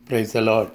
Price load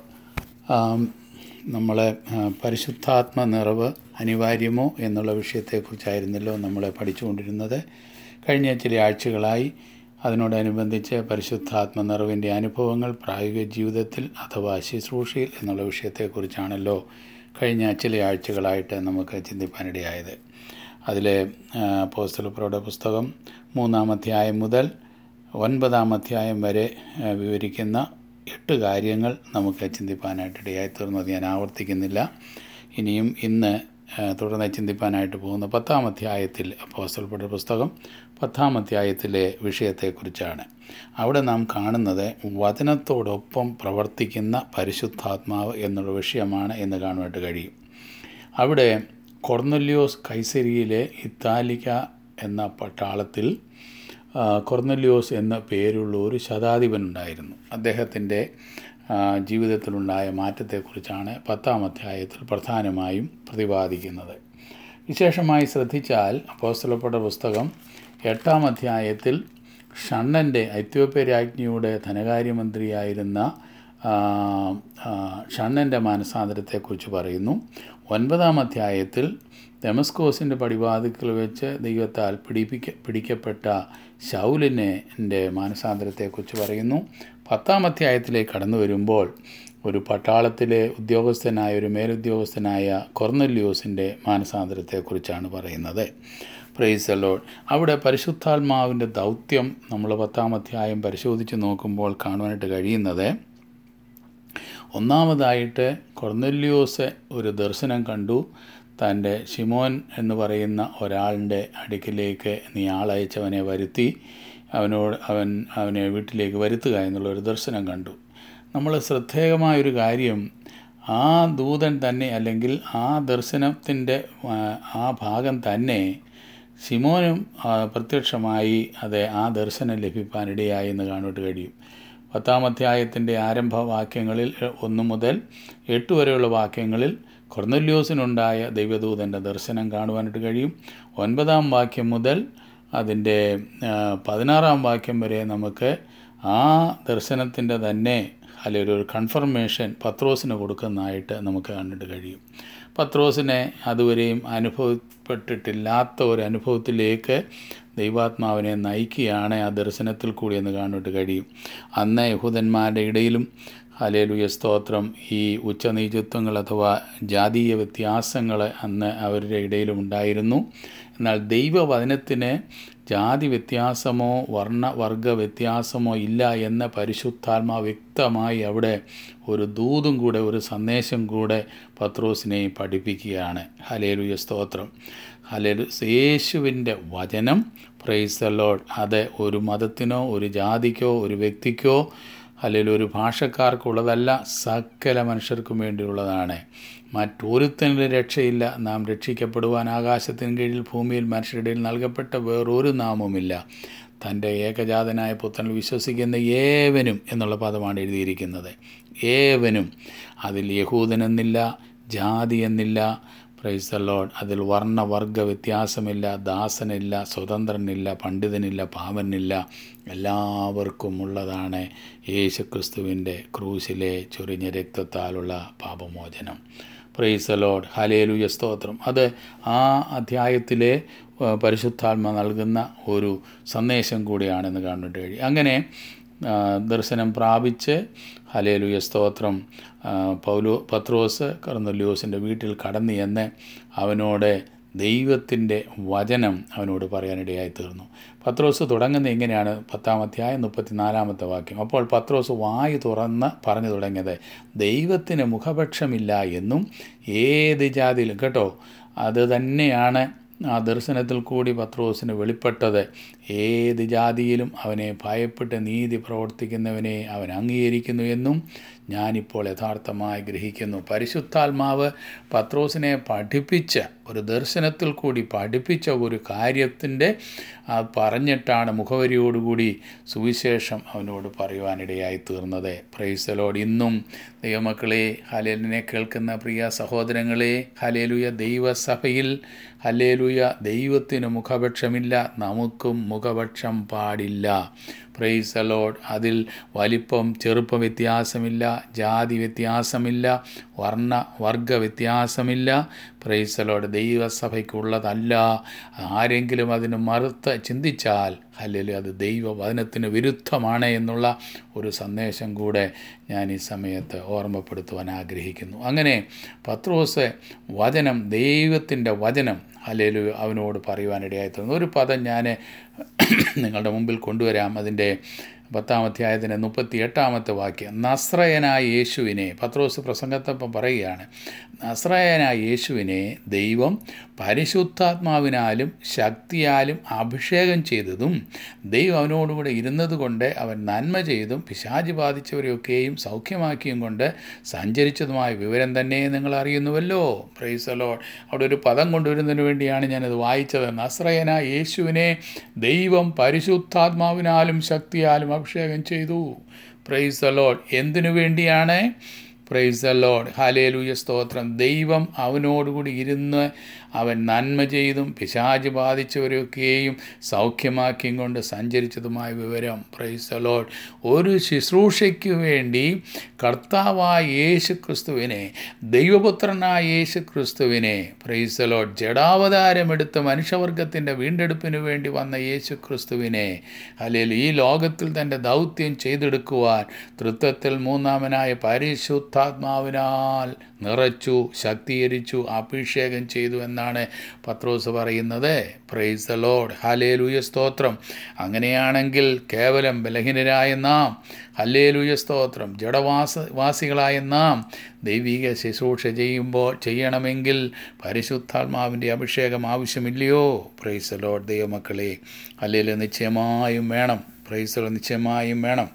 നമ്മളെ ആ, പരിശുദ്ധാത്മ നിറവ് അനിവാര്യമോ എന്നുള്ള വിഷയത്തെക്കുറിച്ചായിരുന്നല്ലോ നമ്മൾ പഠിച്ചുകൊണ്ടിരുന്നത് കഴിഞ്ഞ ചില ആഴ്ചകളായി അതിനോടനുബന്ധിച്ച് പരിശുദ്ധാത്മ നിറവിൻ്റെ അനുഭവങ്ങൾ പ്രായോഗിക ജീവിതത്തിൽ അഥവാ ശുശ്രൂഷയിൽ എന്നുള്ള വിഷയത്തെക്കുറിച്ചാണല്ലോ കഴിഞ്ഞ ചില ആഴ്ചകളായിട്ട് നമുക്ക് ചിന്തിപ്പാനിടയായത് അതിലെ പോസ്റ്റലുപ്രോയുടെ പുസ്തകം മൂന്നാം അധ്യായം മുതൽ ഒൻപതാം അധ്യായം വരെ ആ, വിവരിക്കുന്ന എട്ട് കാര്യങ്ങൾ നമുക്ക് ചിന്തിപ്പാനായിട്ട് ഇടയായി തീർന്നത് ഞാൻ ആവർത്തിക്കുന്നില്ല ഇനിയും ഇന്ന് ആ, തുടർന്ന് ചിന്തിപ്പാനായിട്ട് പോകുന്ന പത്താം അധ്യായത്തിൽ പോസ്റ്റൽപ്പെട്ട പുസ്തകം പത്താം അധ്യായത്തിലെ വിഷയത്തെക്കുറിച്ചാണ് അവിടെ നാം കാണുന്നത് വചനത്തോടൊപ്പം പ്രവർത്തിക്കുന്ന പരിശുദ്ധാത്മാവ് എന്നുള്ള വിഷയമാണ് എന്ന് കാണുവാനായിട്ട് കഴിയും അവിടെ കൊർന്നല്യോസ് കൈസരിയിലെ ഇത്താലിക്ക എന്ന പട്ടാളത്തിൽ ആ, കൊർന്നല്യോസ് എന്ന പേരുള്ള ഒരു ശതാധിപനുണ്ടായിരുന്നു അദ്ദേഹത്തിൻ്റെ ആ, ജീവിതത്തിലുണ്ടായ മാറ്റത്തെക്കുറിച്ചാണ് പത്താം അധ്യായത്തിൽ പ്രധാനമായും പ്രതിപാദിക്കുന്നത് വിശേഷമായി ശ്രദ്ധിച്ചാൽ അപ്പോസ്തലപ്പെട്ട പുസ്തകം എട്ടാം അധ്യായത്തിൽ ഷണ്ണൻ്റെ ഐത്യോപ്യ രാജ്ഞിയുടെ ധനകാര്യമന്ത്രിയായിരുന്ന ആ, ആ, ഷണ്ണൻ്റെ മാനസാന്തരത്തെക്കുറിച്ച് പറയുന്നു ഒൻപതാം അധ്യായത്തിൽ ഡെമസ്കോസിൻ്റെ പടിവാതിക്കൽ വെച്ച് ദൈവത്താൽ പിടിപ്പിക്ക പിടിക്കപ്പെട്ട ശൗലിനെ എൻ്റെ മാനസാന്തരത്തെക്കുറിച്ച് പറയുന്നു പത്താം അധ്യായത്തിലേക്ക് കടന്നു വരുമ്പോൾ ഒരു പട്ടാളത്തിലെ ഉദ്യോഗസ്ഥനായ ഒരു മേലുദ്യോഗസ്ഥനായ കൊർന്നല്യോസിൻ്റെ മാനസാന്തരത്തെക്കുറിച്ചാണ് പറയുന്നത് പ്രൈസ് ലോഡ് അവിടെ പരിശുദ്ധാത്മാവിൻ്റെ ദൗത്യം നമ്മൾ പത്താം അധ്യായം പരിശോധിച്ച് നോക്കുമ്പോൾ കാണുവാനായിട്ട് കഴിയുന്നത് ഒന്നാമതായിട്ട് കൊർന്നല്യോസ് ഒരു ദർശനം കണ്ടു തൻ്റെ ഷിമോൻ എന്ന് പറയുന്ന ഒരാളിൻ്റെ അടുക്കിലേക്ക് നീ ആളയച്ചവനെ വരുത്തി അവനോട് അവൻ അവനെ വീട്ടിലേക്ക് വരുത്തുക എന്നുള്ള ഒരു ദർശനം കണ്ടു നമ്മൾ ശ്രദ്ധേയമായൊരു കാര്യം ആ ദൂതൻ തന്നെ അല്ലെങ്കിൽ ആ ദർശനത്തിൻ്റെ ആ, ആ ഭാഗം തന്നെ ശിമോനും ആ, പ്രത്യക്ഷമായി അത് ആ ദർശനം ലഭിക്കാനിടയായി എന്ന് കാണുവാൻ കഴിയും പത്താം അധ്യായത്തിൻ്റെ ആരംഭ വാക്യങ്ങളിൽ ഒന്ന് മുതൽ എട്ട് വരെയുള്ള വാക്യങ്ങളിൽ കൊർന്നല്യോസിനുണ്ടായ ദൈവദൂതൻ്റെ ദർശനം കാണുവാനായിട്ട് കഴിയും ഒൻപതാം വാക്യം മുതൽ അതിൻ്റെ ആ, പതിനാറാം വാക്യം വരെ നമുക്ക് ആ ദർശനത്തിൻ്റെ തന്നെ അല്ലെങ്കിൽ ഒരു കൺഫർമേഷൻ പത്രോസിന് കൊടുക്കുന്നതായിട്ട് നമുക്ക് കണ്ടിട്ട് കഴിയും പത്രോസിനെ അതുവരെയും അനുഭവപ്പെട്ടിട്ടില്ലാത്ത ഒരു അനുഭവത്തിലേക്ക് ദൈവാത്മാവിനെ നയിക്കുകയാണ് ആ ദർശനത്തിൽ കൂടി എന്ന് കാണുവാനായിട്ട് കഴിയും അന്ന് യഹൂദന്മാരുടെ ഇടയിലും ഹലേലുയ സ്തോത്രം ഈ ഉച്ചനീചത്വങ്ങൾ അഥവാ ജാതീയ വ്യത്യാസങ്ങൾ അന്ന് അവരുടെ ഇടയിലും ഉണ്ടായിരുന്നു എന്നാൽ ദൈവവചനത്തിന് ജാതി വ്യത്യാസമോ വർണ്ണ വർഗ വ്യത്യാസമോ ഇല്ല എന്ന പരിശുദ്ധാത്മാ വ്യക്തമായി അവിടെ ഒരു ദൂതും കൂടെ ഒരു സന്ദേശം കൂടെ പത്രോസിനെ പഠിപ്പിക്കുകയാണ് ഹലേലുയ സ്തോത്രം ഹലേലു യേശുവിൻ്റെ വചനം പ്രൈസ് ലോഡ് അത് ഒരു മതത്തിനോ ഒരു ജാതിക്കോ ഒരു വ്യക്തിക്കോ അല്ലെങ്കിൽ ഒരു ഭാഷക്കാർക്കുള്ളതല്ല സകല മനുഷ്യർക്കും വേണ്ടിയുള്ളതാണ് മറ്റൊരുത്തനും രക്ഷയില്ല നാം രക്ഷിക്കപ്പെടുവാൻ ആകാശത്തിന് കീഴിൽ ഭൂമിയിൽ മനുഷ്യരുടെ ഇടയിൽ നൽകപ്പെട്ട വേറൊരു നാമവുമില്ല തൻ്റെ ഏകജാതനായ പുത്രനിൽ വിശ്വസിക്കുന്ന ഏവനും എന്നുള്ള പദമാണ് എഴുതിയിരിക്കുന്നത് ഏവനും അതിൽ യഹൂദനെന്നില്ല ജാതി എന്നില്ല പ്രൈസ് ദ ലോഡ് അതിൽ വർണ്ണവർഗ വ്യത്യാസമില്ല ദാസനില്ല സ്വതന്ത്രനില്ല പണ്ഡിതനില്ല പാവനില്ല എല്ലാവർക്കും ഉള്ളതാണ് യേശുക്രിസ്തുവിൻ്റെ ക്രൂശിലെ ചൊരിഞ്ഞ രക്തത്താലുള്ള പാപമോചനം പ്രൈസ് ദ ലോഡ് ഹലേലുയ സ്തോത്രം അത് ആ അധ്യായത്തിലെ ആ, പരിശുദ്ധാത്മ നൽകുന്ന ഒരു സന്ദേശം കൂടിയാണെന്ന് കാണുന്നുണ്ട് കഴിയും അങ്ങനെ ആ, ദർശനം പ്രാപിച്ച് ഹലേലുയ സ്തോത്രം ആ, പൗലോ പത്രോസ് കർന്നല്യോസിൻ്റെ വീട്ടിൽ കടന്നു എന്ന് അവനോട് ദൈവത്തിൻ്റെ വചനം അവനോട് പറയാനിടയായി തീർന്നു പത്രോസ് തുടങ്ങുന്നത് ഇങ്ങനെയാണ് പത്താം അധ്യായം മുപ്പത്തിനാലാമത്തെ വാക്യം അപ്പോൾ പത്രോസ് വായു തുറന്ന് പറഞ്ഞു തുടങ്ങിയത് ദൈവത്തിന് മുഖപക്ഷമില്ല എന്നും ഏത് ജാതിയിലും കേട്ടോ അത് തന്നെയാണ് ആ ദർശനത്തിൽ കൂടി പത്രോസിന് വെളിപ്പെട്ടത് ഏത് ജാതിയിലും അവനെ ഭയപ്പെട്ട് നീതി പ്രവർത്തിക്കുന്നവനെ അവൻ അംഗീകരിക്കുന്നു എന്നും ഞാനിപ്പോൾ യഥാർത്ഥമായി ഗ്രഹിക്കുന്നു പരിശുദ്ധാത്മാവ് പത്രോസിനെ പഠിപ്പിച്ച ഒരു ദർശനത്തിൽ കൂടി പഠിപ്പിച്ച ഒരു കാര്യത്തിൻ്റെ ആ പറഞ്ഞിട്ടാണ് മുഖവരിയോടുകൂടി സുവിശേഷം അവനോട് പറയുവാനിടയായി തീർന്നത് പ്രൈസലോട് ഇന്നും ദൈവമക്കളെ ഹലേലിനെ കേൾക്കുന്ന പ്രിയ സഹോദരങ്ങളെ ഹലേലുയ ദൈവസഭയിൽ ഹലേലുയ ദൈവത്തിന് മുഖപക്ഷമില്ല നമുക്കും മുഖപക്ഷം പാടില്ല പ്രൈസ് അലോഡ് അതിൽ വലിപ്പം ചെറുപ്പം വ്യത്യാസമില്ല ജാതി വ്യത്യാസമില്ല വർണ്ണ വർഗ വ്യത്യാസമില്ല പ്രൈസ് അലോഡ് ദൈവസഭയ്ക്കുള്ളതല്ല ആരെങ്കിലും അതിന് മറുത്ത് ചിന്തിച്ചാൽ അല്ലെങ്കിൽ അത് ദൈവവചനത്തിന് വിരുദ്ധമാണ് എന്നുള്ള ഒരു സന്ദേശം കൂടെ ഞാൻ ഈ സമയത്ത് ഓർമ്മപ്പെടുത്തുവാൻ ആഗ്രഹിക്കുന്നു അങ്ങനെ പത്രോസ് വചനം ദൈവത്തിൻ്റെ വചനം അല്ലെങ്കിൽ അവനോട് പറയുവാനിടയായി തീർന്നു ഒരു പദം ഞാൻ നിങ്ങളുടെ മുമ്പിൽ കൊണ്ടുവരാം അതിൻ്റെ പത്താമധ്യായത്തിൻ്റെ മുപ്പത്തി എട്ടാമത്തെ വാക്യം നസ്രയനായ യേശുവിനെ പത്രോസ് പ്രസംഗത്തപ്പം പറയുകയാണ് നസ്രയനായ യേശുവിനെ ദൈവം പരിശുദ്ധാത്മാവിനാലും ശക്തിയാലും അഭിഷേകം ചെയ്തതും ദൈവം അവനോടുകൂടെ ഇരുന്നത് കൊണ്ട് അവൻ നന്മ ചെയ്തും പിശാചി ബാധിച്ചവരെയൊക്കെയും സൗഖ്യമാക്കിയും കൊണ്ട് സഞ്ചരിച്ചതുമായ വിവരം തന്നെ നിങ്ങൾ അറിയുന്നുവല്ലോ പ്രൈസലോ അവിടെ ഒരു പദം കൊണ്ടുവരുന്നതിന് വേണ്ടിയാണ് ഞാനത് വായിച്ചത് നസ്രയന യേശുവിനെ ദൈവം പരിശുദ്ധാത്മാവിനാലും ശക്തിയാലും അഭിഷേകം ചെയ്തു പ്രൈസ് അലോഡ് എന്തിനു വേണ്ടിയാണ് പ്രൈസ് അലോഡ് ഹാലേലൂയ സ്തോത്രം ദൈവം അവനോടുകൂടി ഇരുന്ന് അവൻ നന്മ ചെയ്തും പിശാച് ബാധിച്ചവരെയൊക്കെയും സൗഖ്യമാക്കിയും കൊണ്ട് സഞ്ചരിച്ചതുമായ വിവരം പ്രൈസ് അലോഡ് ഒരു ശുശ്രൂഷയ്ക്ക് വേണ്ടി കർത്താവായ യേശു ക്രിസ്തുവിനെ ദൈവപുത്രനായ യേശു ക്രിസ്തുവിനെ പ്രൈസ് അലോഡ് ജഡാവതാരമെടുത്ത മനുഷ്യവർഗത്തിൻ്റെ വീണ്ടെടുപ്പിന് വേണ്ടി വന്ന യേശു ക്രിസ്തുവിനെ അല്ലെങ്കിൽ ഈ ലോകത്തിൽ തൻ്റെ ദൗത്യം ചെയ്തെടുക്കുവാൻ തൃത്വത്തിൽ മൂന്നാമനായ പരിശുദ്ധാത്മാവിനാൽ നിറച്ചു ശക്തീകരിച്ചു അഭിഷേകം ചെയ്തു എന്നാണ് പത്രോസ് പറയുന്നത് പ്രൈസ് ദ ലോഡ് ഹലേലൂയ സ്തോത്രം അങ്ങനെയാണെങ്കിൽ കേവലം ബലഹീനരായ നാം ഹല്ലേലൂയ സ്തോത്രം ജഡവാസ വാസികളായ നാം ദൈവിക ശുശ്രൂഷ ചെയ്യുമ്പോൾ ചെയ്യണമെങ്കിൽ പരിശുദ്ധാത്മാവിൻ്റെ അഭിഷേകം ആവശ്യമില്ലയോ പ്രൈസ് ലോഡ് ദൈവമക്കളെ അല്ലെങ്കിൽ നിശ്ചയമായും വേണം പ്രൈസ് നിശ്ചയമായും വേണം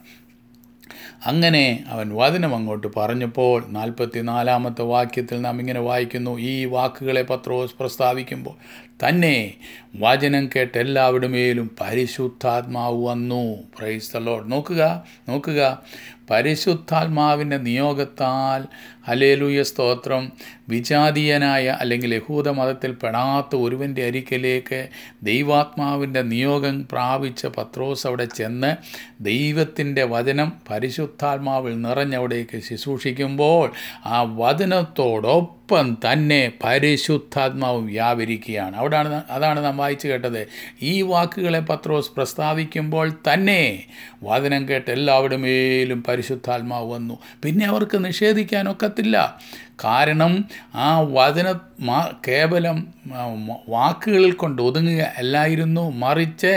അങ്ങനെ അവൻ വചനം അങ്ങോട്ട് പറഞ്ഞപ്പോൾ നാൽപ്പത്തി നാലാമത്തെ വാക്യത്തിൽ നാം ഇങ്ങനെ വായിക്കുന്നു ഈ വാക്കുകളെ പത്രോസ് പ്രസ്താവിക്കുമ്പോൾ തന്നെ വചനം കേട്ട് എല്ലാവരുടെ മേലും പരിശുദ്ധാത്മാവ് വന്നു പ്രൈസ് ദ ലോഡ് നോക്കുക നോക്കുക പരിശുദ്ധാത്മാവിൻ്റെ നിയോഗത്താൽ ഹലേലൂയ സ്തോത്രം വിജാതീയനായ അല്ലെങ്കിൽ യഹൂദ മതത്തിൽ പെടാത്ത ഒരുവൻ്റെ അരിക്കലേക്ക് ദൈവാത്മാവിൻ്റെ നിയോഗം പ്രാപിച്ച പത്രോസ് അവിടെ ചെന്ന് ദൈവത്തിൻ്റെ വചനം പരിശുദ്ധാത്മാവിൽ നിറഞ്ഞവിടേക്ക് ശുശ്രൂഷിക്കുമ്പോൾ ആ വചനത്തോടൊപ്പം തന്നെ പരിശുദ്ധാത്മാവ് വ്യാപരിക്കുകയാണ് അവിടാണ് അതാണ് നാം വായിച്ചു കേട്ടത് ഈ വാക്കുകളെ പത്രോസ് പ്രസ്താവിക്കുമ്പോൾ തന്നെ വചനം കേട്ട് എല്ലാവരുടെ മേലും പരിശുദ്ധാത്മാവ് വന്നു പിന്നെ അവർക്ക് നിഷേധിക്കാനൊക്കത്തില്ല കാരണം ആ വചന കേവലം വാക്കുകളിൽ കൊണ്ട് ഒതുങ്ങുക അല്ലായിരുന്നു മറിച്ച്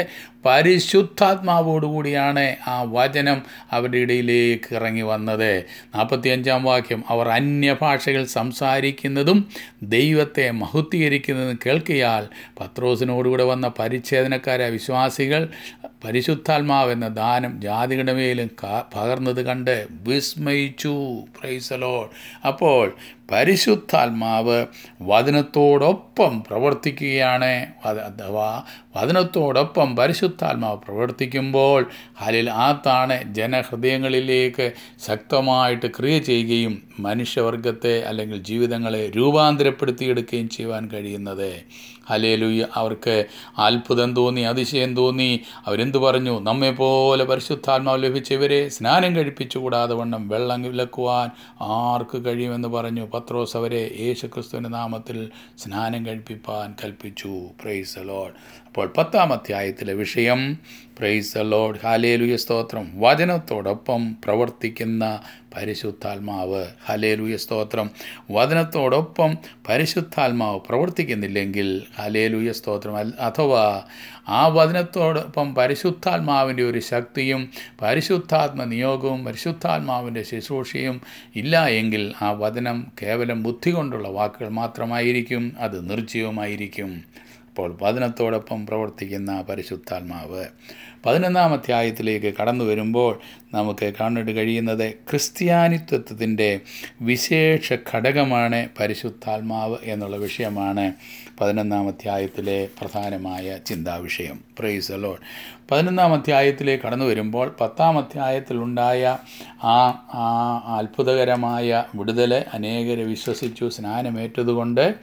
പരിശുദ്ധാത്മാവോടുകൂടിയാണ് ആ വചനം അവരുടെ ഇടയിലേക്ക് ഇറങ്ങി വന്നത് നാൽപ്പത്തിയഞ്ചാം വാക്യം അവർ അന്യഭാഷകൾ സംസാരിക്കുന്നതും ദൈവത്തെ മഹുദ്ധീകരിക്കുന്നതും കേൾക്കിയാൽ പത്രോസിനോടുകൂടെ വന്ന പരിച്ഛേദനക്കാരായ വിശ്വാസികൾ പരിശുദ്ധാത്മാവെന്ന ദാനം ജാതികളുടെ മേലും പകർന്നത് കണ്ട് വിസ്മയിച്ചു പ്രൈസലോൾ അപ്പോൾ പരിശുദ്ധാത്മാവ് വചനത്തോടൊപ്പം പ്രവർത്തിക്കുകയാണ് അഥവാ വചനത്തോടൊപ്പം പരിശുദ്ധാത്മാവ് പ്രവർത്തിക്കുമ്പോൾ അതിൽ ആത്താണ് ജനഹൃദയങ്ങളിലേക്ക് ശക്തമായിട്ട് ക്രിയ ചെയ്യുകയും മനുഷ്യവർഗത്തെ അല്ലെങ്കിൽ ജീവിതങ്ങളെ രൂപാന്തരപ്പെടുത്തിയെടുക്കുകയും ചെയ്യുവാൻ കഴിയുന്നത് ഹലേലുയ്യ അവർക്ക് അത്ഭുതം തോന്നി അതിശയം തോന്നി അവരെന്തു പറഞ്ഞു നമ്മെപ്പോലെ പരിശുദ്ധാത്മാവ് ലഭിച്ചവരെ സ്നാനം കഴിപ്പിച്ചുകൂടാതെ വണ്ണം വെള്ളം വിലക്കുവാൻ ആർക്ക് കഴിയുമെന്ന് പറഞ്ഞു പത്രോസ് അവരെ യേശുക്രിസ്തുവിൻ്റെ നാമത്തിൽ സ്നാനം കഴിപ്പിപ്പാൻ കൽപ്പിച്ചു പ്രൈസ് ലോഡ് അപ്പോൾ പത്താം അധ്യായത്തിലെ വിഷയം പ്രൈസ് ലോഡ് ഹാലേലുയ സ്തോത്രം വചനത്തോടൊപ്പം പ്രവർത്തിക്കുന്ന പരിശുദ്ധാത്മാവ് ഹലേലുയ സ്തോത്രം വചനത്തോടൊപ്പം പരിശുദ്ധാത്മാവ് പ്രവർത്തിക്കുന്നില്ലെങ്കിൽ ഹലേലുയ സ്തോത്രം അഥവാ ആ വചനത്തോടൊപ്പം പരിശുദ്ധാത്മാവിൻ്റെ ഒരു ശക്തിയും പരിശുദ്ധാത്മ നിയോഗവും പരിശുദ്ധാത്മാവിൻ്റെ ശുശ്രൂഷയും ഇല്ല എങ്കിൽ ആ വചനം കേവലം ബുദ്ധി കൊണ്ടുള്ള വാക്കുകൾ മാത്രമായിരിക്കും അത് നിർജ്ജീവമായിരിക്കും അപ്പോൾ വചനത്തോടൊപ്പം പ്രവർത്തിക്കുന്ന പരിശുദ്ധാത്മാവ് പതിനൊന്നാം അധ്യായത്തിലേക്ക് കടന്നു വരുമ്പോൾ നമുക്ക് കാണാൻ കഴിയുന്നത് ക്രിസ്ത്യാനിത്വത്തിൻ്റെ വിശേഷ ഘടകമാണ് പരിശുദ്ധാത്മാവ് എന്നുള്ള വിഷയമാണ് പതിനൊന്നാം അധ്യായത്തിലെ പ്രധാനമായ ചിന്താവിഷയം പ്രൈസ് അലോഡ് പതിനൊന്നാം അധ്യായത്തിലേക്ക് കടന്നു വരുമ്പോൾ പത്താം അധ്യായത്തിലുണ്ടായ ആ ആ അത്ഭുതകരമായ വിടുതൽ അനേകരെ വിശ്വസിച്ചു സ്നാനമേറ്റതുകൊണ്ട്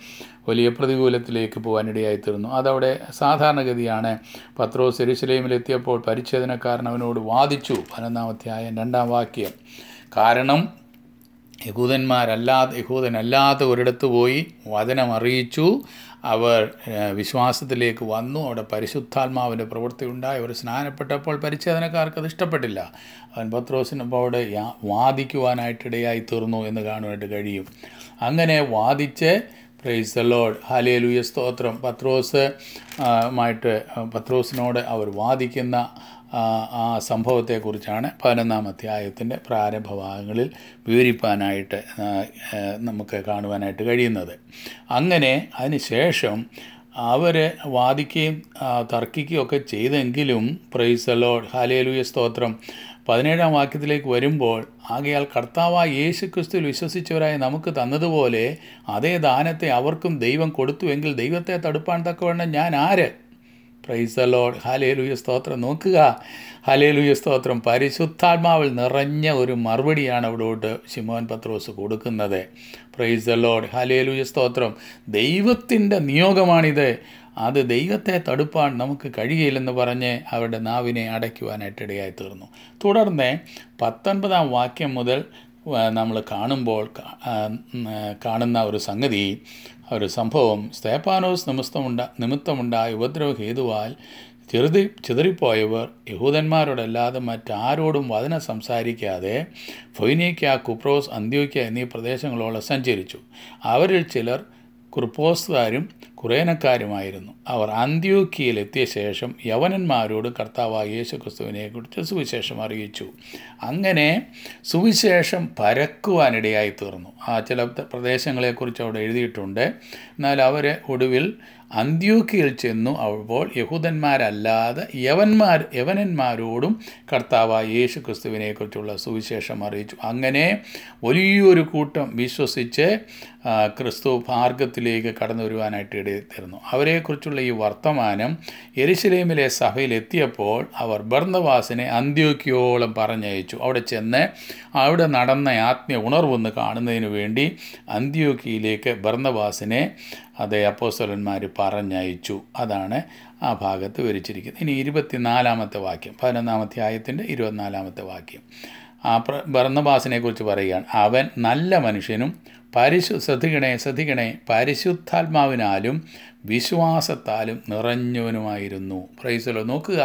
വലിയ പ്രതികൂലത്തിലേക്ക് പോകാനിടയായി തീർന്നു അതവിടെ സാധാരണഗതിയാണ് പത്രോസ് എരുസലേമിലെത്തിയപ്പോൾ പരിച്ഛേദനക്കാരൻ അവനോട് വാദിച്ചു പതിനൊന്നാമധ്യായം രണ്ടാം വാക്യം കാരണം യഹൂദന്മാരല്ലാതെ യഹൂദനല്ലാത്ത ഒരിടത്ത് പോയി വചനം അറിയിച്ചു അവർ ഏഹ്, വിശ്വാസത്തിലേക്ക് വന്നു അവിടെ പരിശുദ്ധാത്മാവിൻ്റെ പ്രവൃത്തി ഉണ്ടായി അവർ സ്നാനപ്പെട്ടപ്പോൾ പരിച്ഛേദനക്കാർക്ക് അത് ഇഷ്ടപ്പെട്ടില്ല അവൻ പത്രോസിനപ്പോൾ അവിടെ യാ- വാദിക്കുവാനായിട്ടിടയായി തീർന്നു എന്ന് കാണുവാനായിട്ട് കഴിയും അങ്ങനെ വാദിച്ച് പ്രൈസ് ദ ലോഡ് ഹാലേലുയ സ്തോത്രം പത്രോസ് ആ, മായിട്ട് പത്രോസിനോട് അവർ വാദിക്കുന്ന ആ, ആ സംഭവത്തെക്കുറിച്ചാണ് പതിനൊന്നാം അധ്യായത്തിൻ്റെ പ്രാരംഭ ഭാഗങ്ങളിൽ വിവരിപ്പാനായിട്ട് ആ, ആ, നമുക്ക് കാണുവാനായിട്ട് കഴിയുന്നത് അങ്ങനെ അതിന് ശേഷം അവർ വാദിക്കുകയും ആ, തർക്കിക്കുകയും ഒക്കെ ചെയ്തെങ്കിലും പ്രൈസ് ലോഡ് ഹാലേലുയ സ്തോത്രം പതിനേഴാം വാക്യത്തിലേക്ക് വരുമ്പോൾ ആകയാൽ കർത്താവായ യേശു ക്രിസ്തുവിൽ വിശ്വസിച്ചവരായ നമുക്ക് തന്നതുപോലെ അതേ ദാനത്തെ അവർക്കും ദൈവം കൊടുത്തുവെങ്കിൽ ദൈവത്തെ തടുപ്പാൻ തക്കവണ്ണം ഞാൻ ആര് പ്രൈസ് ദ ലോഡ് ഹലേലുയ സ്തോത്രം നോക്കുക ഹലേലുയ സ്തോത്രം പരിശുദ്ധാത്മാവിൽ നിറഞ്ഞ ഒരു മറുപടിയാണ് അവിടോട്ട് ശിമോൻ പത്രോസ് കൊടുക്കുന്നത് പ്രൈസ് ദ ലോഡ് ഹലേലുയ സ്തോത്രം ദൈവത്തിൻ്റെ നിയോഗമാണിത് അത് ദൈവത്തെ തടുപ്പാൻ നമുക്ക് കഴിയില്ലെന്ന് പറഞ്ഞ് അവരുടെ നാവിനെ അടയ്ക്കുവാനായിട്ടിടയായി തീർന്നു തുടർന്ന് പത്തൊൻപതാം വാക്യം മുതൽ നമ്മൾ കാണുമ്പോൾ കാ- ആ, ഉം, ആ, കാണുന്ന ഒരു സംഗതി ഒരു സംഭവം സ്തേപ്പാനോസ് നിമിത്തമുണ്ട നിമിത്തമുണ്ടായ ഉപദ്രവ ഹേതുവാൽ ചെറുതി ചിതറിപ്പോയവർ യഹൂദന്മാരോടല്ലാതെ മറ്റാരോടും വചനം സംസാരിക്കാതെ ഫൊയ്നീക്ക കുപ്രോസ് അന്ത്യോക്യ എന്നീ പ്രദേശങ്ങളോളം സഞ്ചരിച്ചു അവരിൽ ചിലർ കുർപ്പോസുകാരും കുറേനക്കാരുമായിരുന്നു അവർ അന്ത്യോക്കിയിൽ എത്തിയ ശേഷം യവനന്മാരോട് കർത്താവായ യേശു ക്രിസ്തുവിനെ കുറിച്ച് സുവിശേഷം അറിയിച്ചു അങ്ങനെ സുവിശേഷം പരക്കുവാനിടയായി തീർന്നു ആ ചില പ്രദേശങ്ങളെക്കുറിച്ച് അവിടെ എഴുതിയിട്ടുണ്ട് എന്നാൽ അവർ ഒടുവിൽ അന്ത്യോക്കിയിൽ ചെന്നു അപ്പോൾ യഹൂദന്മാരല്ലാതെ യവന്മാർ യവനന്മാരോടും കർത്താവായ യേശു ക്രിസ്തുവിനെക്കുറിച്ചുള്ള സുവിശേഷം അറിയിച്ചു അങ്ങനെ വലിയൊരു കൂട്ടം വിശ്വസിച്ച് ആ, ക്രിസ്തു മാർഗത്തിലേക്ക് കടന്നു വരുവാനായിട്ട് ഇടയിത്തീർന്നു അവരെക്കുറിച്ചുള്ള ഈ വർത്തമാനം എരിശിലേമിലെ സഭയിൽ എത്തിയപ്പോൾ അവർ ബർന്നവാസിനെ അന്ത്യോക്കിയോളം പറഞ്ഞയച്ചു അവിടെ ചെന്ന് അവിടെ നടന്ന ആത്മീയ ഉണർവെന്ന് കാണുന്നതിന് വേണ്ടി അന്ത്യോക്കിയിലേക്ക് ബർന്നവാസിനെ അതേ അപ്പോസ്തലന്മാർ പറഞ്ഞയച്ചു അതാണ് ആ ഭാഗത്ത് വിവരിച്ചിരിക്കുന്നത് ഇനി ഇരുപത്തിനാലാമത്തെ വാക്യം പതിനൊന്നാമത്തെ ആയത്തിൻ്റെ ഇരുപത്തിനാലാമത്തെ വാക്യം ആ പ്ര ബർന്നബാസിനെ കുറിച്ച് പറയുകയാണ് അവൻ നല്ല മനുഷ്യനും പരിശു ശ്രദ്ധിക്കണേ ശ്രദ്ധിക്കണേ പരിശുദ്ധാത്മാവിനാലും വിശ്വാസത്താലും നിറഞ്ഞവനുമായിരുന്നു പ്രൈസലോ നോക്കുക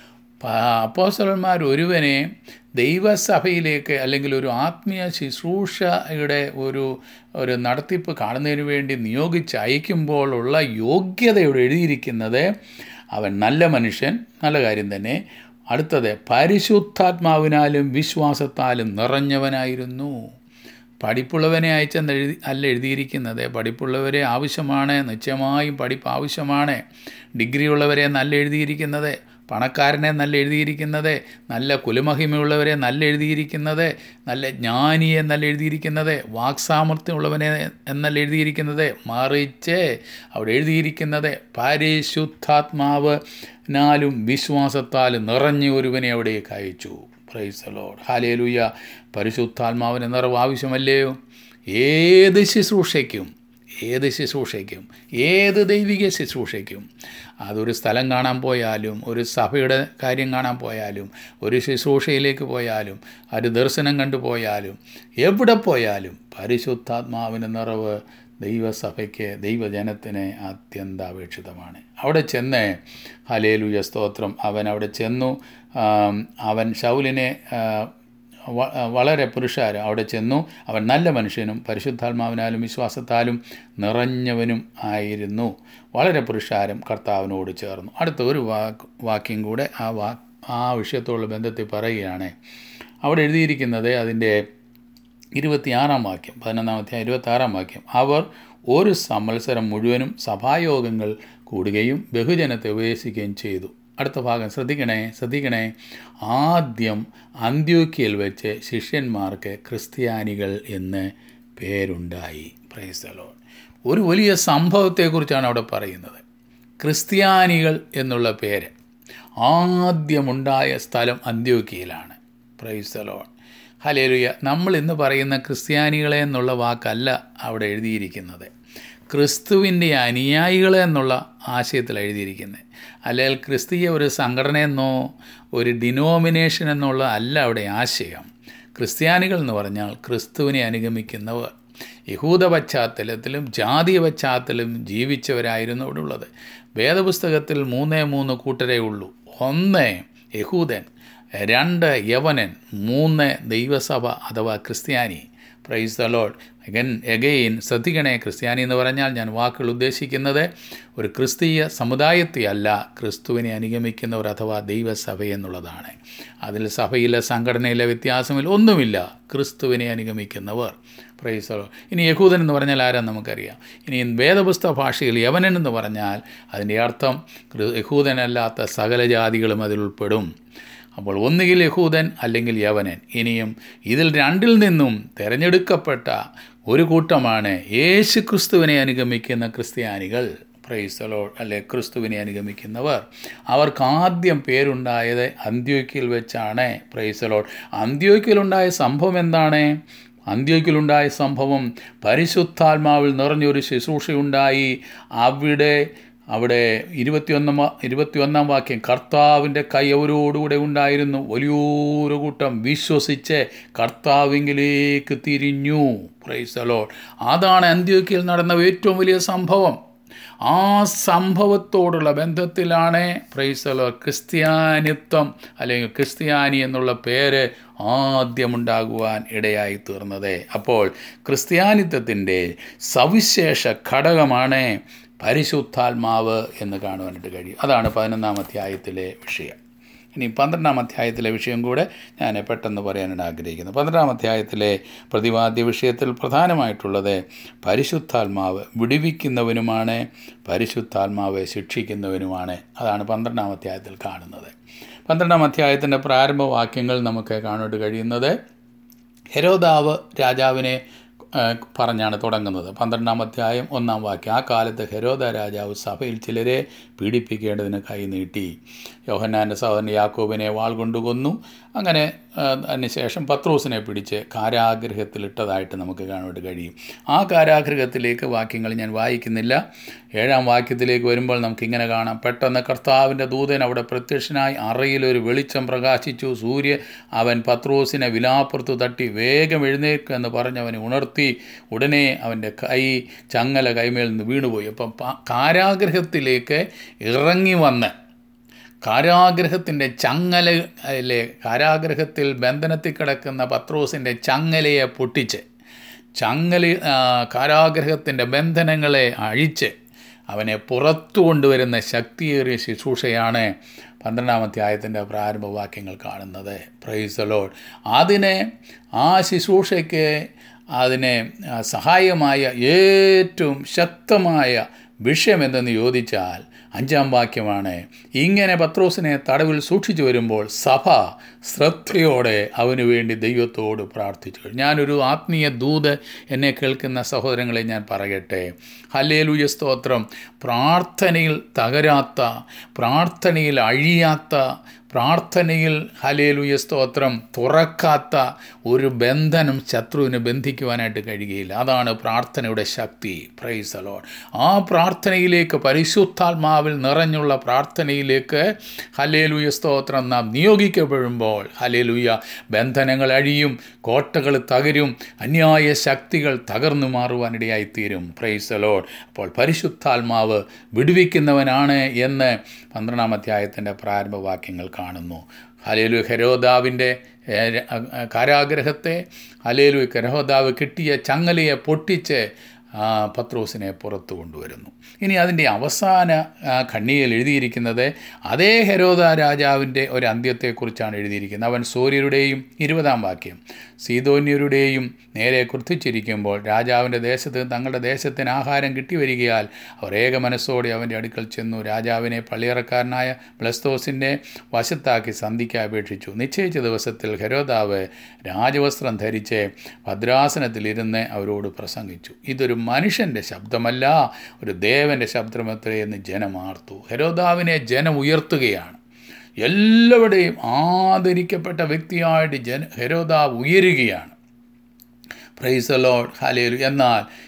അപ്പോസ്തലന്മാർ ഒരുവനെ ദൈവസഭയിലേക്ക് അല്ലെങ്കിൽ ഒരു ആത്മീയ ശുശ്രൂഷയുടെ ഒരു ഒരു നടത്തിപ്പ് കാണുന്നതിന് വേണ്ടി നിയോഗിച്ച് അയക്കുമ്പോഴുള്ള യോഗ്യതയോട് എഴുതിയിരിക്കുന്നത് അവൻ നല്ല മനുഷ്യൻ നല്ല കാര്യം തന്നെ അടുത്തത് പരിശുദ്ധാത്മാവിനാലും വിശ്വാസത്താലും നിറഞ്ഞവനായിരുന്നു പഠിപ്പുള്ളവനെ അയച്ചെന്ന് എഴുതി അല്ല എഴുതിയിരിക്കുന്നത് പഠിപ്പുള്ളവരെ ആവശ്യമാണ് നിശ്ചയമായും പഠിപ്പ് ആവശ്യമാണ് ഡിഗ്രി ഉള്ളവരെ നല്ല എഴുതിയിരിക്കുന്നത് പണക്കാരനെ നല്ല എഴുതിയിരിക്കുന്നത് നല്ല കുലമഹിമയുള്ളവരെ നല്ല എഴുതിയിരിക്കുന്നത് നല്ല ജ്ഞാനിയെ നല്ല എഴുതിയിരിക്കുന്നത് വാക്സാമർത്ഥ്യമുള്ളവനെ എന്നല്ല എഴുതിയിരിക്കുന്നത് മറിച്ച് അവിടെ എഴുതിയിരിക്കുന്നത് പരിശുദ്ധാത്മാവ് നാലും വിശ്വാസത്താലും നിറഞ്ഞ ഒരുവനെ അവിടേക്ക് അയച്ചു പ്രൈസ് ലോഡ് ഹാലേലുയ്യ പരിശുദ്ധാത്മാവിന് നിറവ് ആവശ്യമല്ലയോ ഏത് ശുശ്രൂഷയ്ക്കും ഏത് ശുശ്രൂഷയ്ക്കും ഏത് ദൈവിക ശുശ്രൂഷയ്ക്കും അതൊരു സ്ഥലം കാണാൻ പോയാലും ഒരു സഭയുടെ കാര്യം കാണാൻ പോയാലും ഒരു ശുശ്രൂഷയിലേക്ക് പോയാലും ഒരു ദർശനം കണ്ടു പോയാലും എവിടെ പോയാലും പരിശുദ്ധാത്മാവിന് നിറവ് ദൈവസഭയ്ക്ക് ദൈവജനത്തിന് അത്യന്താപേക്ഷിതമാണ് അവിടെ ചെന്ന് ഹലേലുയ സ്തോത്രം അവൻ അവിടെ ചെന്നു ആം, അവൻ ശൗലിനെ ആ, വ- വളരെ പുരുഷാരം അവിടെ ചെന്നു അവൻ നല്ല മനുഷ്യനും പരിശുദ്ധാത്മാവിനാലും വിശ്വാസത്താലും നിറഞ്ഞവനും ആയിരുന്നു വളരെ പുരുഷാരം കർത്താവിനോട് ചേർന്നു അടുത്ത ഒരു വാക്ക് വാക്യം കൂടെ ആ വാ ആ വിഷയത്തോടുള്ള ബന്ധത്തിൽ പറയുകയാണ് അവിടെ എഴുതിയിരിക്കുന്നത് അതിൻ്റെ ഇരുപത്തിയാറാം വാക്യം പതിനൊന്നാമത്തെ ഇരുപത്താറാം വാക്യം അവർ ഒരു സംവത്സരം മുഴുവനും സഭായോഗങ്ങൾ കൂടുകയും ബഹുജനത്തെ ഉപദേശിക്കുകയും ചെയ്തു അടുത്ത ഭാഗം ശ്രദ്ധിക്കണേ ശ്രദ്ധിക്കണേ ആദ്യം അന്ത്യോക്കിയിൽ വെച്ച് ശിഷ്യന്മാർക്ക് ക്രിസ്ത്യാനികൾ എന്ന് പേരുണ്ടായി പ്രൈസലോ ഒരു വലിയ സംഭവത്തെക്കുറിച്ചാണ് അവിടെ പറയുന്നത് ക്രിസ്ത്യാനികൾ എന്നുള്ള പേര് ആദ്യമുണ്ടായ സ്ഥലം അന്ത്യോക്കിയിലാണ് പ്രൈസലോൺ ഹലേലുയ നമ്മൾ ഇന്ന് പറയുന്ന ക്രിസ്ത്യാനികളെ എന്നുള്ള വാക്കല്ല അവിടെ എഴുതിയിരിക്കുന്നത് ക്രിസ്തുവിൻ്റെ അനുയായികളെ എന്നുള്ള ആശയത്തിൽ എഴുതിയിരിക്കുന്നത് അല്ലെങ്കിൽ ക്രിസ്തീയ ഒരു സംഘടനയെന്നോ ഒരു ഡിനോമിനേഷൻ എന്നുള്ള അല്ല അവിടെ ആശയം ക്രിസ്ത്യാനികൾ എന്ന് പറഞ്ഞാൽ ക്രിസ്തുവിനെ അനുഗമിക്കുന്നവർ യഹൂദ പശ്ചാത്തലത്തിലും ജാതീയ പശ്ചാത്തലം ജീവിച്ചവരായിരുന്നു അവിടെ ഉള്ളത് വേദപുസ്തകത്തിൽ മൂന്നേ മൂന്ന് കൂട്ടരേ ഉള്ളൂ ഒന്ന് യഹൂദൻ രണ്ട് യവനൻ മൂന്ന് ദൈവസഭ അഥവാ ക്രിസ്ത്യാനി praise the lord again again ശ്രദ്ധിക്കണേ ക്രിസ്ത്യാനി എന്ന് പറഞ്ഞാൽ ഞാൻ വാക്കുകൾ ഉദ്ദേശിക്കുന്നത് ഒരു ക്രിസ്തീയ സമുദായത്തെ അല്ല ക്രിസ്തുവിനെ അനുഗമിക്കുന്നവർ അഥവാ ദൈവസഭ എന്നുള്ളതാണ് അതിൽ സഭയിലെ സംഘടനയിലെ വ്യത്യാസമില്ല ഒന്നുമില്ല ക്രിസ്തുവിനെ അനുഗമിക്കുന്നവർ പ്രൈസ് ദ ലോർഡ്. ഇനി യഹൂദൻ എന്ന് പറഞ്ഞാൽ ആരാന്ന് നമുക്കറിയാം ഇനി വേദപുസ്തക ഭാഷയിൽ യവനൻ എന്ന് പറഞ്ഞാൽ അതിൻ്റെ അർത്ഥം ക്രി- യഹൂദനല്ലാത്ത സകല ജാതികളും അതിൽ ഉൾപ്പെടും അപ്പോൾ ഒന്നുകിൽ യഹൂദൻ അല്ലെങ്കിൽ യവനൻ ഇനിയും ഇതിൽ രണ്ടിൽ നിന്നും തിരഞ്ഞെടുക്കപ്പെട്ട ഒരു കൂട്ടമാണ് യേശു ക്രിസ്തുവിനെ അനുഗമിക്കുന്ന ക്രിസ്ത്യാനികൾ പ്രൈസലോ അല്ലെ ക്രിസ്തുവിനെ അനുഗമിക്കുന്നവർ അവർക്ക് ആദ്യം പേരുണ്ടായത് അന്ത്യോക്കിൽ വെച്ചാണ് പ്രൈസലോൾ അന്ത്യോക്കിലുണ്ടായ സംഭവം എന്താണ് അന്ത്യോക്കിലുണ്ടായ സംഭവം പരിശുദ്ധാത്മാവിൽ നിറഞ്ഞൊരു ശുശ്രൂഷയുണ്ടായി അവിടെ അവിടെ ഇരുപത്തിയൊന്നാം വാ- ഇരുപത്തിയൊന്നാം വാക്യം കർത്താവിൻ്റെ കൈ അവരോടുകൂടെ ഉണ്ടായിരുന്നു വലിയൊരു കൂട്ടം വിശ്വസിച്ച് കർത്താവിങ്കിലേക്ക് തിരിഞ്ഞു പ്രൈസലോ അതാണ് അന്ത്യോക്കിയിൽ നടന്ന ഏറ്റവും വലിയ സംഭവം ആ സംഭവത്തോടുള്ള ബന്ധത്തിലാണ് പ്രൈസലോ ക്രിസ്ത്യാനിത്വം അല്ലെങ്കിൽ ക്രിസ്ത്യാനി എന്നുള്ള പേര് ആദ്യമുണ്ടാകുവാൻ ഇടയായി തീർന്നത് അപ്പോൾ ക്രിസ്ത്യാനിത്വത്തിൻ്റെ സവിശേഷ ഘടകമാണ് പരിശുദ്ധാത്മാവ് എന്ന് കാണുവാനായിട്ട് കഴിയും അതാണ് പതിനൊന്നാം അധ്യായത്തിലെ വിഷയം ഇനി പന്ത്രണ്ടാം അധ്യായത്തിലെ വിഷയം കൂടെ ഞാൻ പെട്ടെന്ന് പറയാനാണ് ആഗ്രഹിക്കുന്നത് പന്ത്രണ്ടാം അധ്യായത്തിലെ പ്രതിപാദ്യ വിഷയത്തിൽ പ്രധാനമായിട്ടുള്ളത് പരിശുദ്ധാത്മാവ് വിടുവിക്കുന്നവനുമാണ് പരിശുദ്ധാത്മാവ് ശിക്ഷിക്കുന്നവനുമാണ് അതാണ് പന്ത്രണ്ടാം അധ്യായത്തിൽ കാണുന്നത് പന്ത്രണ്ടാം അധ്യായത്തിൻ്റെ പ്രാരംഭ വാക്യങ്ങൾ നമുക്ക് കാണാനായിട്ട് കഴിയുന്നത് ഹെരോദാവ് രാജാവിനെ ആ, പറഞ്ഞാണ് തുടങ്ങുന്നത് പന്ത്രണ്ടാം അധ്യായം ഒന്നാം വാക്യം ആ കാലത്ത് ഹെരോദ രാജാവ് സഭയിൽ ചിലരെ പീഡിപ്പിക്കേണ്ടതിന് കൈ നീട്ടി യോഹന്നാൻ്റെ സഹോദരൻ യാക്കോബിനെ വാൾ കൊണ്ട് കൊന്നു അങ്ങനെ ആ, അതിനുശേഷം പത്രോസിനെ പിടിച്ച് കാരാഗ്രഹത്തിലിട്ടതായിട്ട് നമുക്ക് കാണാനായിട്ട് കഴിയും ആ കാരാഗ്രഹത്തിലേക്ക് വാക്യങ്ങൾ ഞാൻ വായിക്കുന്നില്ല ഏഴാം വാക്യത്തിലേക്ക് വരുമ്പോൾ നമുക്ക് ഇങ്ങനെ കാണാം പെട്ടെന്ന് കർത്താവിൻ്റെ ദൂതൻ അവിടെ പ്രത്യക്ഷനായി അറയിൽ ഒരു വെളിച്ചം പ്രകാശിച്ചു സൂര്യ അവൻ പത്രോസിനെ വിലാപ്പുറത്ത് തട്ടി വേഗം എഴുന്നേൽക്കുക എന്ന് പറഞ്ഞ് അവനെ ഉണർത്തി ഉടനെ അവൻ്റെ കൈ ചങ്ങല കൈമേൽ നിന്ന് വീണുപോയി അപ്പം പ- കാരാഗ്രഹത്തിലേക്ക് ഇറങ്ങി വന്ന് കാരാഗ്രഹത്തിൻ്റെ ചങ്ങല അല്ലേ കാരാഗ്രഹത്തിൽ ബന്ധനത്തിൽ കിടക്കുന്ന പത്രോസിൻ്റെ ചങ്ങലയെ പൊട്ടിച്ച് ചങ്ങല ആ, കാരാഗ്രഹത്തിൻ്റെ ബന്ധനങ്ങളെ അഴിച്ച് അവനെ പുറത്തു കൊണ്ടുവരുന്ന ശക്തിയേറിയ ശുശ്രൂഷയാണ് പന്ത്രണ്ടാം അധ്യായത്തിൻ്റെ പ്രാരംഭ വാക്യങ്ങൾ കാണുന്നത് പ്രൈസ് ലോഡ് അതിനെ ആ ശുശ്രൂഷയ്ക്ക് അതിനെ ആ, സഹായമായ ഏറ്റവും ശക്തമായ വിഷയം എന്തെന്ന് ചോദിച്ചാൽ അഞ്ചാം വാക്യമാണ് ഇങ്ങനെ പത്രോസിനെ തടവിൽ സൂക്ഷിച്ചു വരുമ്പോൾ സഭ ശ്രദ്ധയോടെ അവനു വേണ്ടി ദൈവത്തോട് പ്രാർത്ഥിച്ചു ഞാനൊരു ആത്മീയ ദൂത് എന്നെ കേൾക്കുന്ന സഹോദരങ്ങളെ ഞാൻ പറയട്ടെ ഹല്ലേലൂയ സ്തോത്രം പ്രാർത്ഥനയിൽ തകരാത്ത പ്രാർത്ഥനയിൽ അഴിയാത്ത പ്രാർത്ഥനയിൽ ഹലേലുയ സ്തോത്രം തുറക്കാത്ത ഒരു ബന്ധനം ശത്രുവിന് ബന്ധിക്കുവാനായിട്ട് കഴിയുകയില്ല അതാണ് പ്രാർത്ഥനയുടെ ശക്തി പ്രൈസ് അലോൺ ആ പ്രാർത്ഥനയിലേക്ക് പരിശുദ്ധാത്മാവിൽ നിറഞ്ഞുള്ള പ്രാർത്ഥനയിലേക്ക് ഹലേലുയ സ്തോത്രം നാം നിയോഗിക്കപ്പെടുമ്പോൾ ഹലേലുയ ബന്ധനങ്ങൾ അഴിയും കോട്ടകൾ തകരും അന്യായ ശക്തികൾ തകർന്നു മാറുവാനിടയായിത്തീരും പ്രൈസ് അലോൺ അപ്പോൾ പരിശുദ്ധാത്മാവ് വിടുവിക്കുന്നവനാണ് എന്ന് പന്ത്രണ്ടാം അധ്യായത്തിൻ്റെ പ്രാരംഭ വാക്യങ്ങൾ കാണുന്നു ഹലേലു ഹെരോദാവിൻ്റെ ഏഹ്, അഹ് കാരാഗ്രഹത്തെ ഹലേലു ഹെരോദാവ് കിട്ടിയ ചങ്ങലയെ പൊട്ടിച്ച് ആ, പത്രോസിനെ പുറത്തു കൊണ്ടുവരുന്നു ഇനി അതിൻ്റെ അവസാന ആ, ഖണ്ണികയിൽ എഴുതിയിരിക്കുന്നത് അതേ ഹെരോദ രാജാവിൻ്റെ ഒരു അന്ത്യത്തെക്കുറിച്ചാണ് എഴുതിയിരിക്കുന്നത് അവൻ സൂര്യരുടെയും ഇരുപതാം വാക്യം സീതോന്യരുടെയും നേരെ കുർത്തിച്ചിരിക്കുമ്പോൾ രാജാവിൻ്റെ ദേശത്ത് തങ്ങളുടെ ദേശത്തിന് ആഹാരം കിട്ടിവരികയാൽ അവർ ഏക മനസ്സോടെ അവൻ്റെ അടുക്കൽ ചെന്നു രാജാവിനെ പള്ളിയറക്കാരനായ ബ്ലസ്തോസിൻ്റെ വശത്താക്കി സന്ധിക്ക് അപേക്ഷിച്ചു നിശ്ചയിച്ച ദിവസത്തിൽ ഹെരോദാവ് രാജവസ്ത്രം ധരിച്ച് ഭദ്രാസനത്തിലിരുന്ന് അവരോട് പ്രസംഗിച്ചു ഇതൊരു മനുഷ്യൻ്റെ ശബ്ദമല്ല ഒരു ദേവൻ്റെ ശബ്ദമത്രേ എന്ന് ജനം ആർത്തു ഹെരോദാവിനെ ജനം ഉയർത്തുകയാണ് എല്ലാവരുടെയും ആദരിക്കപ്പെട്ട വ്യക്തിയായിട്ട് ജന ഹെരോദാവ് ഉയരുകയാണ് പ്രൈസ് ലോഡ് ഹലേലു എന്നാൽ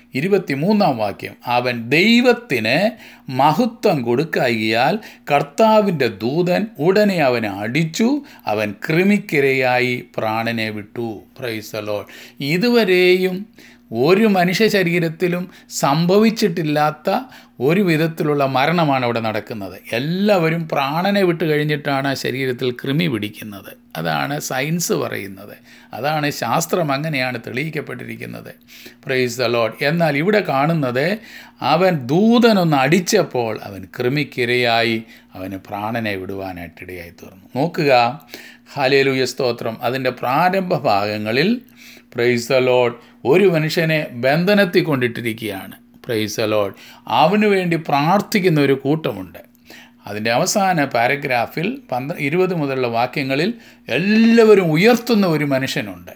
ഇരുപത്തിമൂന്നാം വാക്യം അവൻ ദൈവത്തിന് മഹത്വം കൊടുക്കായികയാൽ കർത്താവിൻ്റെ ദൂതൻ ഉടനെ അവനെ അടിച്ചു അവൻ കൃമിക്കിരയായി പ്രാണനെ വിട്ടു പ്രൈസലോൾ ഇതുവരെയും ഒരു മനുഷ്യ ശരീരത്തിലും സംഭവിച്ചിട്ടില്ലാത്ത ഒരു വിധത്തിലുള്ള മരണമാണ് അവിടെ നടക്കുന്നത് എല്ലാവരും പ്രാണനെ വിട്ട് കഴിഞ്ഞിട്ടാണ് ആ ശരീരത്തിൽ കൃമി പിടിക്കുന്നത് അതാണ് സയൻസ് പറയുന്നത് അതാണ് ശാസ്ത്രം അങ്ങനെയാണ് തെളിയിക്കപ്പെട്ടിരിക്കുന്നത് പ്രൈസ് ദ ലോഡ് എന്നാൽ ഇവിടെ കാണുന്നത് അവൻ ദൂതനൊന്ന് അടിച്ചപ്പോൾ അവൻ കൃമിക്കിരയായി അവന് പ്രാണനെ വിടുവാനായിട്ട് ഇടയായി തീർന്നു നോക്കുക ഹാലേലുയ സ്തോത്രം അതിൻ്റെ പ്രാരംഭ ഭാഗങ്ങളിൽ പ്രൈസ് ദ ലോഡ് ഒരു മനുഷ്യനെ ബന്ധനത്തിൽ കൊണ്ടിട്ടിരിക്കുകയാണ് പ്രൈസ് ദ ലോഡ് അവനു വേണ്ടി പ്രാർത്ഥിക്കുന്ന ഒരു കൂട്ടമുണ്ട് അതിൻ്റെ അവസാന പാരഗ്രാഫിൽ പന്ത്ര ഇരുപത് മുതലുള്ള വാക്യങ്ങളിൽ എല്ലാവരും ഉയർത്തുന്ന ഒരു മനുഷ്യനുണ്ട്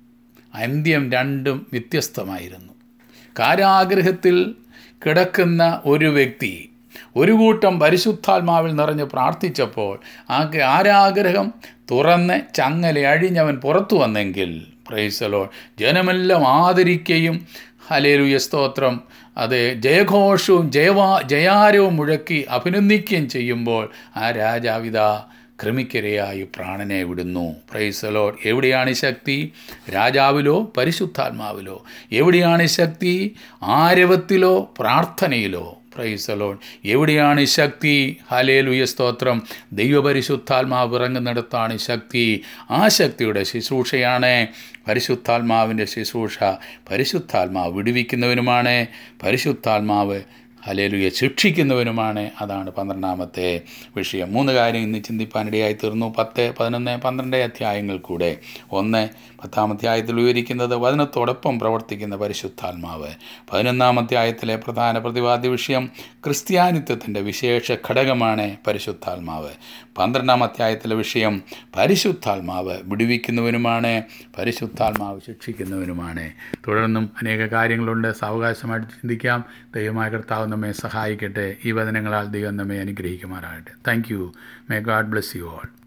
അന്ത്യം രണ്ടും വ്യത്യസ്തമായിരുന്നു കാരാഗ്രഹത്തിൽ കിടക്കുന്ന ഒരു വ്യക്തി ഒരു കൂട്ടം പരിശുദ്ധാത്മാവിൽ നിറഞ്ഞ് പ്രാർത്ഥിച്ചപ്പോൾ ആ ആരാഗ്രഹം തുറന്ന് ചങ്ങല അഴിഞ്ഞവൻ പുറത്തു വന്നെങ്കിൽ പ്രൈസലോ ജനമെല്ലാം ആദരിക്കുകയും ഹലേലുയ സ്തോത്രം അത് ജയഘോഷവും ജയവാ ജയാരവും മുഴക്കി അഭിനന്ദിക്കുകയും ചെയ്യുമ്പോൾ ആ രാജാവിത ക്രമിക്കരയായി പ്രാണനെ വിടുന്നു പ്രൈസലോ എവിടെയാണ് ശക്തി രാജാവിലോ പരിശുദ്ധാത്മാവിലോ എവിടെയാണ് ശക്തി ആരവത്തിലോ പ്രാർത്ഥനയിലോ പ്രൈസലോൺ എവിടെയാണ് ശക്തി ഹലേലുയ സ്തോത്രം ദൈവപരിശുദ്ധാത്മാവ് ഇറങ്ങുന്നിടത്താണ് ശക്തി ആ ശക്തിയുടെ ശുശ്രൂഷയാണ് പരിശുദ്ധാത്മാവിൻ്റെ ശുശ്രൂഷ പരിശുദ്ധാത്മാവ് വിടുവിക്കുന്നവനുമാണ് പരിശുദ്ധാത്മാവ് ഹലേലുയെ ശിക്ഷിക്കുന്നവനുമാണ് അതാണ് പന്ത്രണ്ടാമത്തെ വിഷയം മൂന്ന് കാര്യം ഇന്ന് ചിന്തിപ്പാനിടയായി തീർന്നു പത്ത് പതിനൊന്ന് പന്ത്രണ്ട് അധ്യായങ്ങൾ കൂടെ ഒന്ന് പത്താം അധ്യായത്തിൽ വിവരിക്കുന്നത് വചനത്തോടൊപ്പം പ്രവർത്തിക്കുന്ന പരിശുദ്ധാത്മാവ് പതിനൊന്നാം അധ്യായത്തിലെ പ്രധാന പ്രതിപാദ്യ വിഷയം ക്രിസ്ത്യാനിത്വത്തിൻ്റെ വിശേഷ ഘടകമാണ് പരിശുദ്ധാത്മാവ് പന്ത്രണ്ടാം അധ്യായത്തിലെ വിഷയം പരിശുദ്ധാത്മാവ് വിടുവിക്കുന്നവനുമാണ് പരിശുദ്ധാത്മാവ് ശിക്ഷിക്കുന്നവനുമാണ് തുടർന്നും അനേക കാര്യങ്ങളുണ്ട് സാവകാശമായിട്ട് ചിന്തിക്കാം ദൈവമായ കർത്താവ് നമ്മെ സഹായിക്കട്ടെ ഈ വചനങ്ങളാൽ ദൈവം നമ്മെ അനുഗ്രഹിക്കുമാറാകട്ടെ thank you may God bless you all